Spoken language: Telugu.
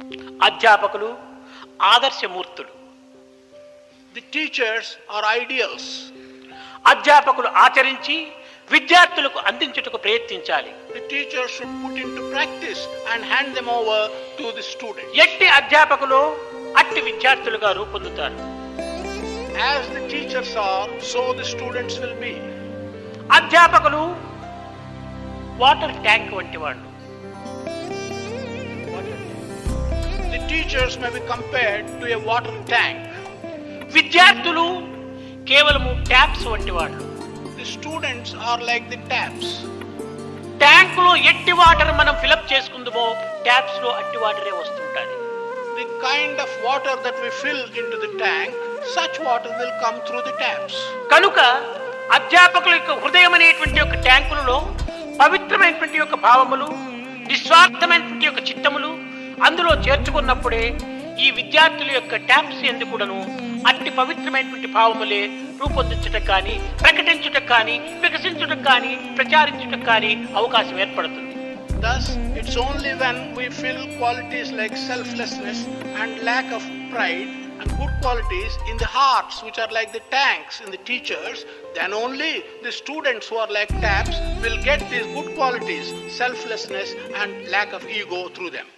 అధ్యాపకులు ఆదర్శమూర్తులు The teachers are ideals. అధ్యాపకులు ఆచరించి విద్యార్థులకు అందించుటకు ప్రయత్నించాలి The teachers should put into practice and hand them over to the students. ఎట్టి అధ్యాపకులు అట్టి విద్యార్థులుగా రూపొందుతారు As the teachers are, so the students will be. అధ్యాపకులు వాటర్ ట్యాంక్ వంటి వాళ్ళు The teachers may be compared to a water tank. విద్యార్థులు కేవలము ట్యాప్స్ వంటి వాళ్ళు The students are like the taps. ట్యాంకులో ఎట్టి వాటర్ మనం ఫిలప్ చేసుకుందామో ట్యాప్స్ లో అట్టి వాటరే వస్తుంటాయి The kind of water that we fill into the tank, such water will come through the taps. కనుక అధ్యాపకుల యొక్క హృదయం అనేటువంటి యొక్క ట్యాంకులలో పవిత్రమైనటువంటి యొక్క భావములు నిస్వార్థమైనటువంటి యొక్క చిత్తములు అందులో చేర్చుకున్నప్పుడే ఈ విద్యార్థుల యొక్క ట్యాప్స్ ఎందుకుడను అట్టి పవిత్రమైనటువంటి భావములే రూపొందించుటకు కానీ ప్రకటించుటకు కానీ వికసించుటకు కానీ ప్రచారించుటకు కానీ అవకాశం ఏర్పడుతుంది Thus, it's only when we fill qualities like selflessness and lack of pride and good qualities in the hearts, which are like the tanks in the teachers, then only the students who are like taps will get these good qualities, selflessness and lack of ego through them.